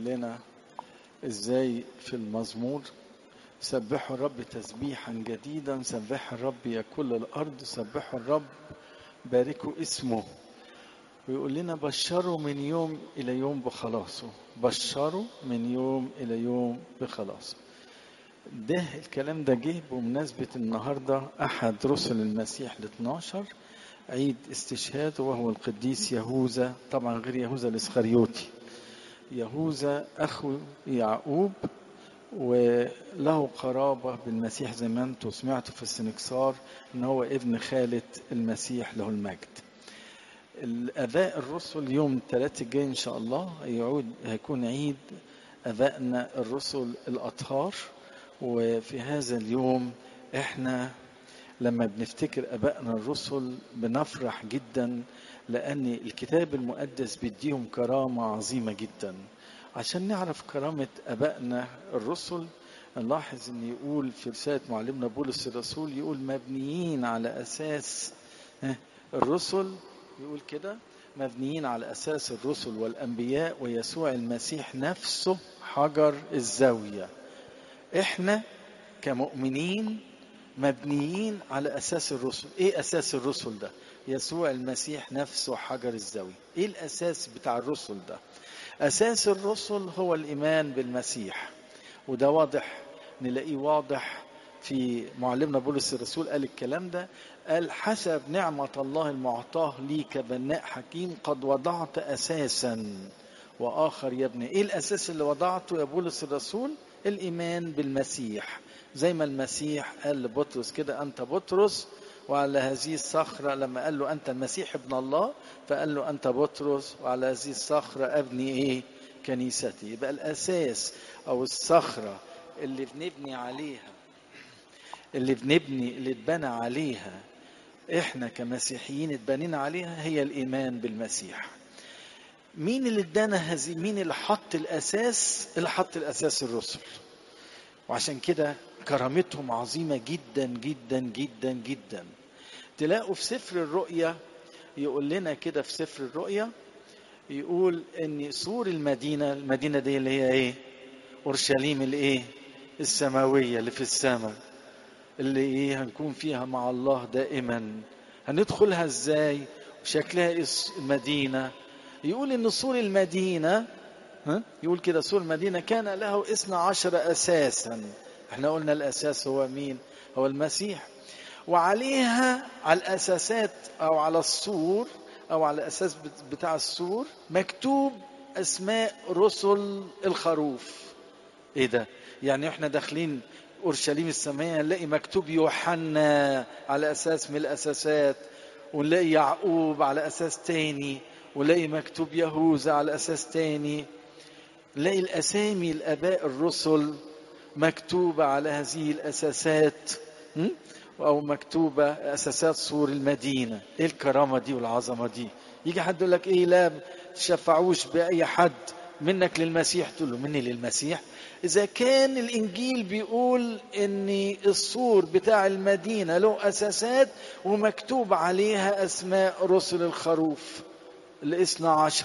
بيقول لنا ازاي في المزمور سبحوا الرب تسبيحا جديدا سبحوا الرب يا كل الارض سبحوا الرب باركوا اسمه ويقول لنا بشروا من يوم الى يوم بخلاصه بشروا من يوم الى يوم بخلاصه ده الكلام ده جه بمناسبة النهاردة أحد رسل المسيح ال 12 عيد استشهاده وهو القديس يهوذا طبعا غير يهوذا الإسخريوطي يهوذا أخو يعقوب وله قرابة بالمسيح زي ما انتم سمعتوا في السنكسار ان هو ابن خالة المسيح له المجد الأباء الرسل يوم الثلاث الجاي إن شاء الله يعود هيكون عيد أبائنا الرسل الأطهار وفي هذا اليوم احنا لما بنفتكر ابائنا الرسل بنفرح جدا لان الكتاب المقدس بيديهم كرامه عظيمه جدا عشان نعرف كرامه ابائنا الرسل نلاحظ ان يقول في رساله معلمنا بولس الرسول يقول مبنيين على اساس الرسل يقول كده مبنيين على اساس الرسل والانبياء ويسوع المسيح نفسه حجر الزاويه احنا كمؤمنين مبنيين على اساس الرسل ايه اساس الرسل ده يسوع المسيح نفسه حجر الزاويه ايه الاساس بتاع الرسل ده اساس الرسل هو الايمان بالمسيح وده واضح نلاقيه واضح في معلمنا بولس الرسول قال الكلام ده قال حسب نعمة الله المعطاه لي كبناء حكيم قد وضعت أساسا وآخر يبني إيه الأساس اللي وضعته يا بولس الرسول الإيمان بالمسيح زي ما المسيح قال لبطرس كده أنت بطرس وعلى هذه الصخرة لما قال له أنت المسيح ابن الله فقال له أنت بطرس وعلى هذه الصخرة أبني إيه كنيستي يبقى الأساس أو الصخرة اللي بنبني عليها اللي بنبني اللي اتبنى عليها احنا كمسيحيين اتبنينا عليها هي الايمان بالمسيح مين اللي ادانا هذه مين اللي حط الاساس اللي حط الاساس الرسل وعشان كده كرامتهم عظيمه جدا جدا جدا جدا تلاقوا في سفر الرؤيا يقول لنا كده في سفر الرؤيا يقول ان سور المدينه المدينه دي اللي هي ايه اورشليم الايه السماويه اللي في السماء اللي ايه هنكون فيها مع الله دائما هندخلها ازاي شكلها ايه المدينه يقول ان سور المدينه ها يقول كده سور المدينه كان له اثنا عشر اساسا احنا قلنا الاساس هو مين هو المسيح وعليها على الاساسات او على السور او على الاساس بتاع السور مكتوب اسماء رسل الخروف ايه ده يعني احنا داخلين اورشليم السماويه نلاقي مكتوب يوحنا على اساس من الاساسات ونلاقي يعقوب على اساس تاني ونلاقي مكتوب يهوذا على اساس تاني نلاقي الاسامي الاباء الرسل مكتوبه على هذه الاساسات او مكتوبه اساسات سور المدينه ايه الكرامه دي والعظمه دي يجي حد يقول لك ايه لا تشفعوش باي حد منك للمسيح تقول له مني للمسيح إذا كان الإنجيل بيقول إن السور بتاع المدينة له أساسات ومكتوب عليها أسماء رسل الخروف الاثنى عشر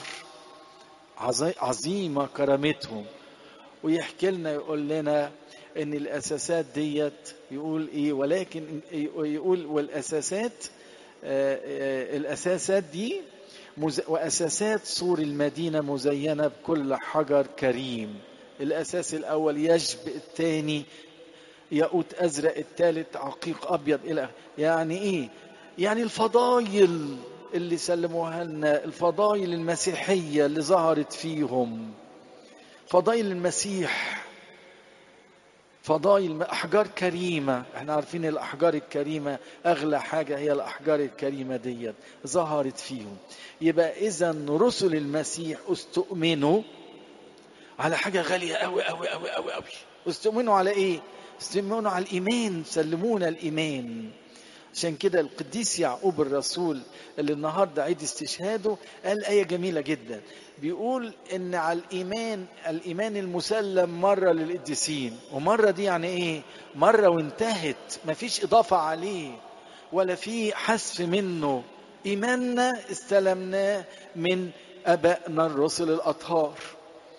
عظيمة كرامتهم ويحكي لنا يقول لنا إن الأساسات ديت يقول إيه ولكن يقول والأساسات الأساسات دي وأساسات سور المدينة مزينة بكل حجر كريم الاساس الاول يشبه الثاني ياقوت ازرق الثالث عقيق ابيض الى يعني ايه يعني الفضايل اللي سلموها لنا الفضايل المسيحيه اللي ظهرت فيهم فضايل المسيح فضايل احجار كريمه احنا عارفين الاحجار الكريمه اغلى حاجه هي الاحجار الكريمه ديت ظهرت فيهم يبقى اذا رسل المسيح استؤمنوا على حاجة غالية أوي أوي أوي أوي أوي واستؤمنوا على إيه؟ استؤمنوا على الإيمان سلمونا الإيمان عشان كده القديس يعقوب الرسول اللي النهارده عيد استشهاده قال آية جميلة جدا بيقول إن على الإيمان الإيمان المسلم مرة للقديسين ومرة دي يعني إيه؟ مرة وانتهت مفيش إضافة عليه ولا في حذف منه إيماننا استلمناه من أبائنا الرسل الأطهار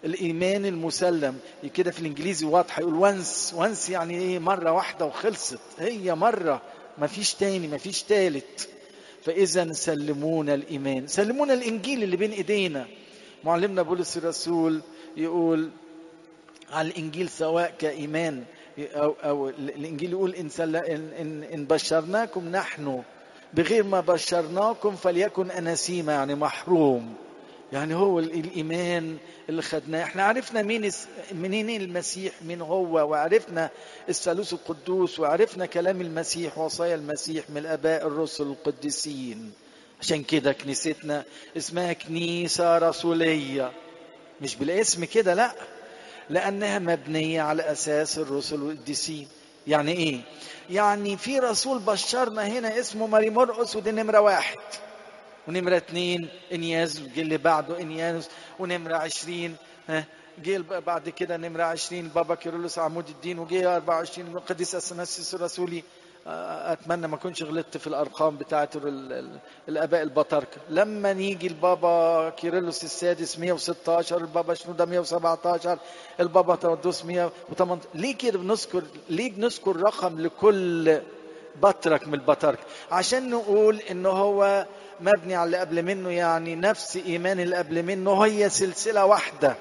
الايمان المسلم كده في الانجليزي واضحه يقول وانس وانس يعني ايه مره واحده وخلصت هي مره ما فيش تاني ما فيش تالت فاذا سلمونا الايمان سلمونا الانجيل اللي بين ايدينا معلمنا بولس الرسول يقول على الانجيل سواء كايمان او او الانجيل يقول ان سل... ان ان, إن بشرناكم نحن بغير ما بشرناكم فليكن اناسيما يعني محروم يعني هو الايمان اللي خدناه احنا عرفنا مين منين المسيح مين هو وعرفنا الثالوث القدوس وعرفنا كلام المسيح وصايا المسيح من الاباء الرسل القديسين عشان كده كنيستنا اسمها كنيسه رسوليه مش بالاسم كده لا لانها مبنيه على اساس الرسل والقديسين يعني ايه يعني في رسول بشرنا هنا اسمه ماري مرقس ودي نمره واحد ونمرة اتنين انياز جه اللي بعده انياز ونمرة عشرين ها جه بعد كده نمرة عشرين بابا كيرلس عمود الدين وجه 24 القديس اثناسيوس الرسولي اتمنى ما اكونش غلطت في الارقام بتاعه الاباء البطاركه لما نيجي البابا كيرلس السادس 116 البابا شنوده 117 البابا تودوس 118 ليه كده بنذكر ليه بنذكر رقم لكل بطرك من البطاركه عشان نقول ان هو مبني على اللي قبل منه يعني نفس ايمان اللي قبل منه هي سلسله واحده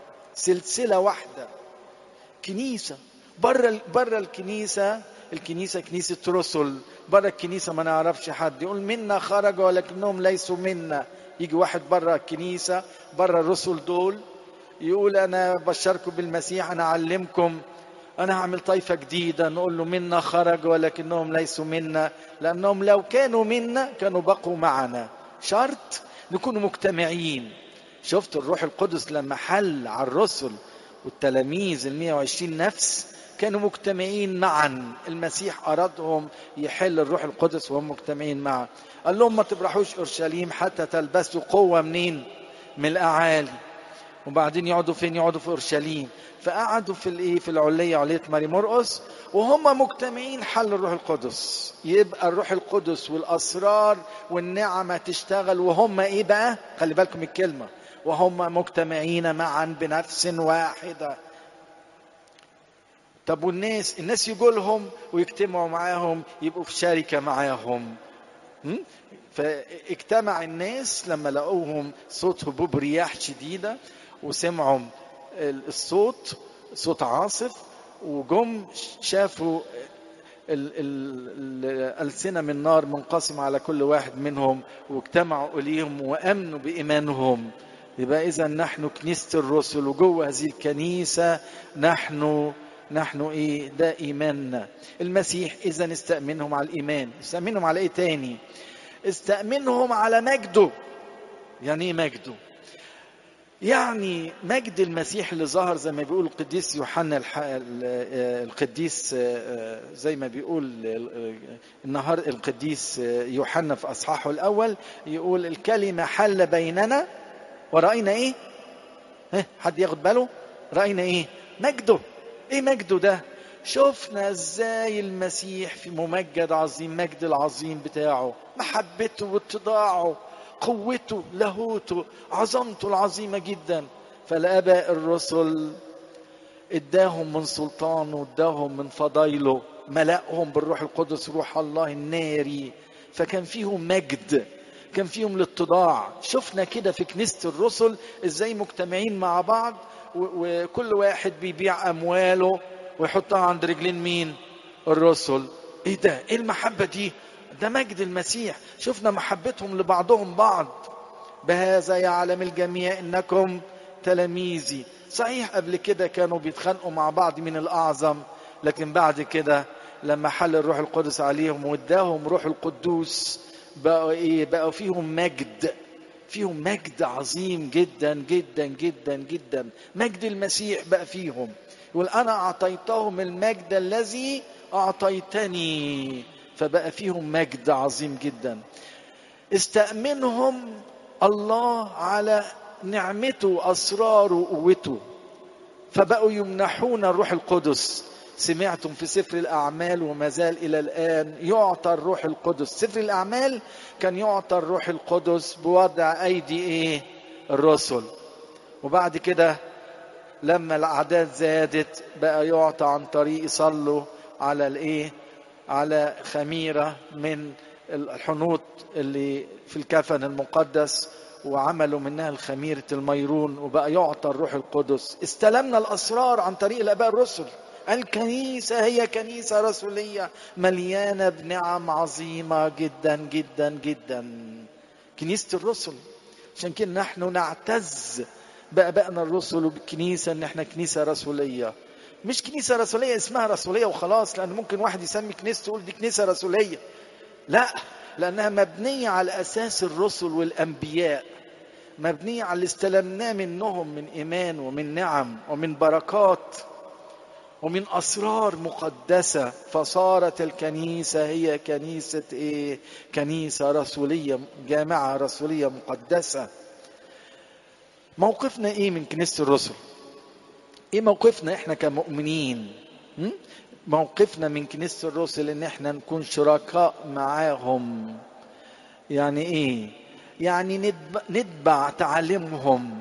سلسله واحده كنيسه بره بره الكنيسه الكنيسه كنيسه رسل بره الكنيسه ما نعرفش حد يقول منا خرجوا ولكنهم ليسوا منا يجي واحد بره الكنيسه بره الرسل دول يقول انا بشركم بالمسيح انا اعلمكم انا هعمل طائفه جديده نقول له منا خرج ولكنهم ليسوا منا لانهم لو كانوا منا كانوا بقوا معنا شرط نكونوا مجتمعين شفت الروح القدس لما حل على الرسل والتلاميذ ال 120 نفس كانوا مجتمعين معا المسيح ارادهم يحل الروح القدس وهم مجتمعين معا قال لهم ما تبرحوش اورشليم حتى تلبسوا قوه منين من الاعالي وبعدين يقعدوا فين يقعدوا في اورشليم فقعدوا في الايه في العليه عليه ماري مرقس وهم مجتمعين حل الروح القدس يبقى الروح القدس والاسرار والنعمه تشتغل وهم ايه بقى خلي بالكم الكلمه وهم مجتمعين معا بنفس واحده طب والناس الناس يجوا لهم ويجتمعوا معاهم يبقوا في شركه معاهم فاجتمع الناس لما لقوهم صوت هبوب رياح شديده وسمعوا الصوت صوت عاصف وجم شافوا الألسنة من نار منقسمة على كل واحد منهم واجتمعوا إليهم وأمنوا بإيمانهم يبقى إذا نحن كنيسة الرسل وجوه هذه الكنيسة نحن نحن إيه ده إيماننا المسيح إذا استأمنهم على الإيمان استأمنهم على إيه تاني استأمنهم على مجده يعني إيه مجده يعني مجد المسيح اللي ظهر زي ما بيقول القديس يوحنا القديس زي ما بيقول النهار القديس يوحنا في اصحاحه الاول يقول الكلمه حل بيننا وراينا ايه؟ حد ياخد باله؟ راينا ايه؟ مجده ايه مجده ده؟ شفنا ازاي المسيح في ممجد عظيم مجد العظيم بتاعه محبته واتضاعه قوته لاهوته عظمته العظيمة جدا فالآباء الرسل اداهم من سلطانه اداهم من فضايله ملأهم بالروح القدس روح الله الناري فكان فيهم مجد كان فيهم الاتضاع شفنا كده في كنيسة الرسل ازاي مجتمعين مع بعض وكل واحد بيبيع أمواله ويحطها عند رجلين مين الرسل ايه ده ايه المحبة دي ده مجد المسيح شفنا محبتهم لبعضهم بعض بهذا يعلم الجميع انكم تلاميذي صحيح قبل كده كانوا بيتخانقوا مع بعض من الاعظم لكن بعد كده لما حل الروح القدس عليهم واداهم روح القدوس بقوا ايه بقوا فيهم مجد فيهم مجد عظيم جدا جدا جدا جدا مجد المسيح بقى فيهم يقول انا اعطيتهم المجد الذي اعطيتني فبقى فيهم مجد عظيم جدا استأمنهم الله على نعمته وأسراره وقوته فبقوا يمنحون الروح القدس سمعتم في سفر الأعمال وما زال إلى الآن يعطى الروح القدس سفر الأعمال كان يعطى الروح القدس بوضع أيدي إيه الرسل وبعد كده لما الاعداد زادت بقى يعطى عن طريق يصلوا على الايه على خميره من الحنوط اللي في الكفن المقدس وعملوا منها الخميرة الميرون وبقى يعطى الروح القدس استلمنا الأسرار عن طريق الآباء الرسل الكنيسة هي كنيسة رسولية مليانة بنعم عظيمة جدا جدا جدا كنيسة الرسل عشان كده نحن نعتز بآبائنا الرسل وبالكنيسة إن احنا كنيسة رسولية مش كنيسة رسولية اسمها رسولية وخلاص لأن ممكن واحد يسمي كنيسته يقول دي كنيسة رسولية لا لأنها مبنية على أساس الرسل والأنبياء مبنية على اللي استلمناه منهم من إيمان ومن نعم ومن بركات ومن أسرار مقدسة فصارت الكنيسة هي كنيسة إيه؟ كنيسة رسولية جامعة رسولية مقدسة موقفنا إيه من كنيسة الرسل؟ إيه موقفنا إحنا كمؤمنين؟ م? موقفنا من كنيسة الرسل إن إحنا نكون شركاء معاهم يعني إيه؟ يعني نتبع, نتبع تعاليمهم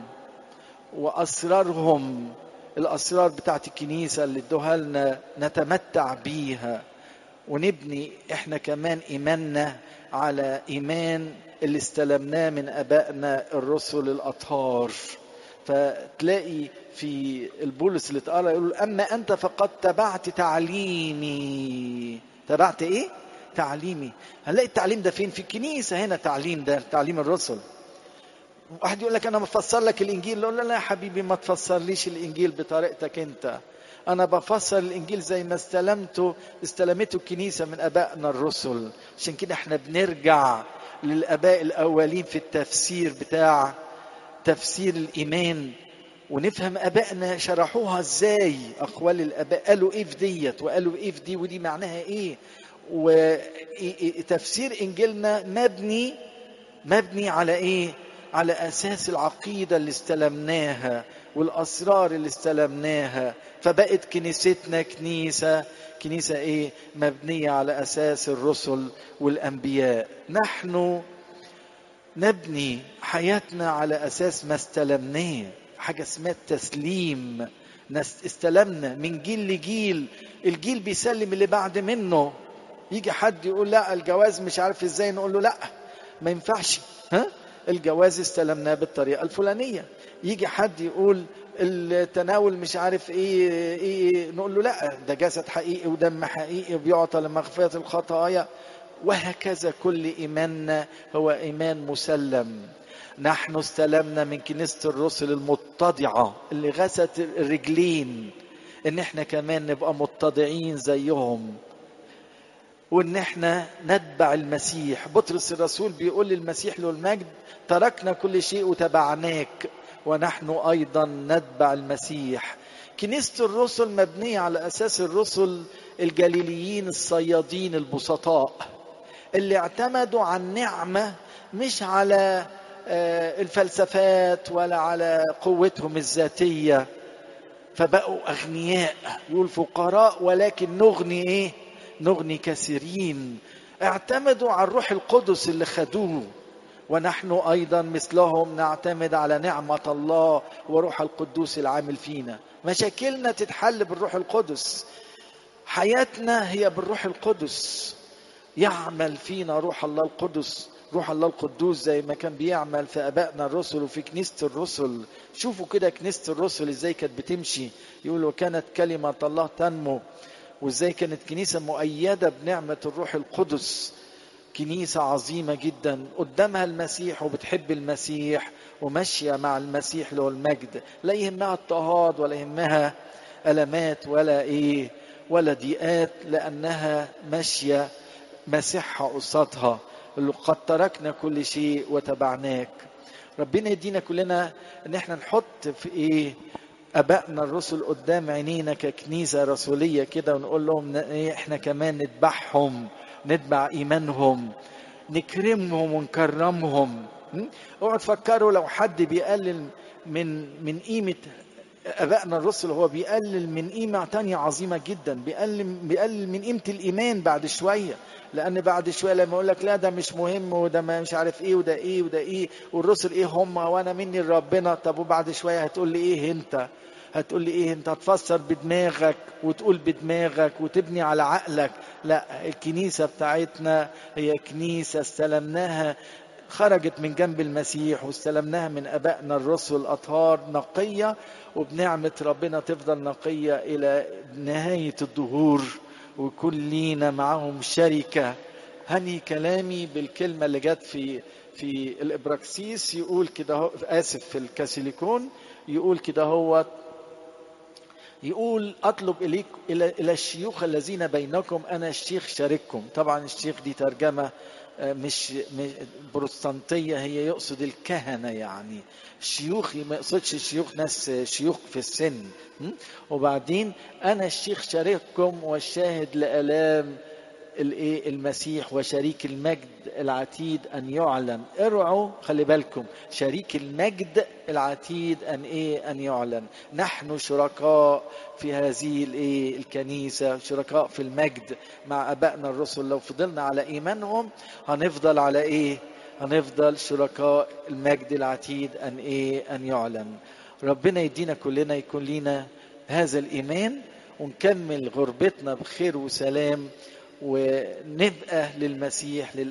وأسرارهم الأسرار بتاعت الكنيسة اللي ادوها لنا نتمتع بيها ونبني إحنا كمان إيماننا على إيمان اللي استلمناه من أبائنا الرسل الأطهار فتلاقي في البولس اللي اتقرا يقول اما انت فقد تبعت تعليمي تبعت ايه تعليمي هنلاقي التعليم ده فين في الكنيسه هنا تعليم ده تعليم الرسل واحد يقول لك انا بفسر لك الانجيل اقول له لا يا حبيبي ما تفسرليش الانجيل بطريقتك انت انا بفسر الانجيل زي ما استلمته استلمته الكنيسه من ابائنا الرسل عشان كده احنا بنرجع للاباء الاولين في التفسير بتاع تفسير الايمان ونفهم ابائنا شرحوها ازاي اقوال الاباء قالوا ايه في ديت وقالوا ايه في دي ودي معناها ايه وتفسير انجيلنا مبني مبني على ايه على اساس العقيده اللي استلمناها والاسرار اللي استلمناها فبقت كنيستنا كنيسه كنيسه ايه مبنيه على اساس الرسل والانبياء نحن نبني حياتنا على اساس ما استلمناه حاجه اسمها التسليم استلمنا من جيل لجيل الجيل بيسلم اللي بعد منه يجي حد يقول لا الجواز مش عارف ازاي نقول له لا ما ينفعش ها الجواز استلمناه بالطريقه الفلانيه يجي حد يقول التناول مش عارف ايه ايه نقول له لا ده جسد حقيقي ودم حقيقي بيعطى لمغفره الخطايا وهكذا كل ايماننا هو ايمان مسلم نحن استلمنا من كنيسه الرسل المتضعه اللي غست الرجلين ان احنا كمان نبقى متضعين زيهم وان احنا نتبع المسيح بطرس الرسول بيقول للمسيح له المجد تركنا كل شيء وتبعناك ونحن ايضا نتبع المسيح كنيسه الرسل مبنيه على اساس الرسل الجليليين الصيادين البسطاء اللي اعتمدوا على النعمه مش على الفلسفات ولا على قوتهم الذاتيه فبقوا اغنياء يقول فقراء ولكن نغني ايه نغني كثيرين اعتمدوا على الروح القدس اللي خدوه ونحن ايضا مثلهم نعتمد على نعمه الله وروح القدوس العامل فينا مشاكلنا تتحل بالروح القدس حياتنا هي بالروح القدس يعمل فينا روح الله القدس روح الله القدوس زي ما كان بيعمل في ابائنا الرسل وفي كنيسه الرسل شوفوا كده كنيسه الرسل ازاي كانت بتمشي يقول وكانت كلمه الله تنمو وازاي كانت كنيسه مؤيده بنعمه الروح القدس كنيسه عظيمه جدا قدامها المسيح وبتحب المسيح وماشيه مع المسيح له المجد لا يهمها اضطهاد ولا يهمها المات ولا ايه ولا ضيقات لانها ماشيه مسيحها قصادها اللي قد تركنا كل شيء وتبعناك ربنا يدينا كلنا ان احنا نحط في ايه ابائنا الرسل قدام عينينا ككنيسه رسوليه كده ونقول لهم احنا كمان نتبعهم نتبع ايمانهم نكرمهم ونكرمهم اوعوا تفكروا لو حد بيقلل من من قيمه ابائنا الرسل هو بيقلل من قيمه تانية عظيمه جدا بيقلل بيقلل من قيمه الايمان بعد شويه لان بعد شويه لما يقول لك لا ده مش مهم وده ما مش عارف ايه وده ايه وده ايه والرسل ايه هم وانا مني لربنا طب وبعد شويه هتقول لي ايه انت هتقول لي ايه انت هتفسر بدماغك وتقول بدماغك وتبني على عقلك لا الكنيسة بتاعتنا هي كنيسة استلمناها خرجت من جنب المسيح واستلمناها من ابائنا الرسل الاطهار نقيه وبنعمه ربنا تفضل نقيه الى نهايه الدهور ويكون لينا معاهم شركه هني كلامي بالكلمه اللي جت في في الابراكسيس يقول كده اسف في الكاسيليكون يقول كده هو يقول اطلب اليك الى الى الشيوخ الذين بينكم انا الشيخ شارككم طبعا الشيخ دي ترجمه مش بروتستانتيه هي يقصد الكهنه يعني شيوخ ما يقصدش شيوخ ناس شيوخ في السن وبعدين انا الشيخ شارككم والشاهد لالام الايه المسيح وشريك المجد العتيد ان يعلن ارعوا خلي بالكم شريك المجد العتيد ان ايه ان يعلن نحن شركاء في هذه الايه الكنيسه شركاء في المجد مع ابائنا الرسل لو فضلنا على ايمانهم هنفضل على ايه هنفضل شركاء المجد العتيد ان ايه ان يعلن ربنا يدينا كلنا يكون لينا هذا الايمان ونكمل غربتنا بخير وسلام ونبقى للمسيح للأبد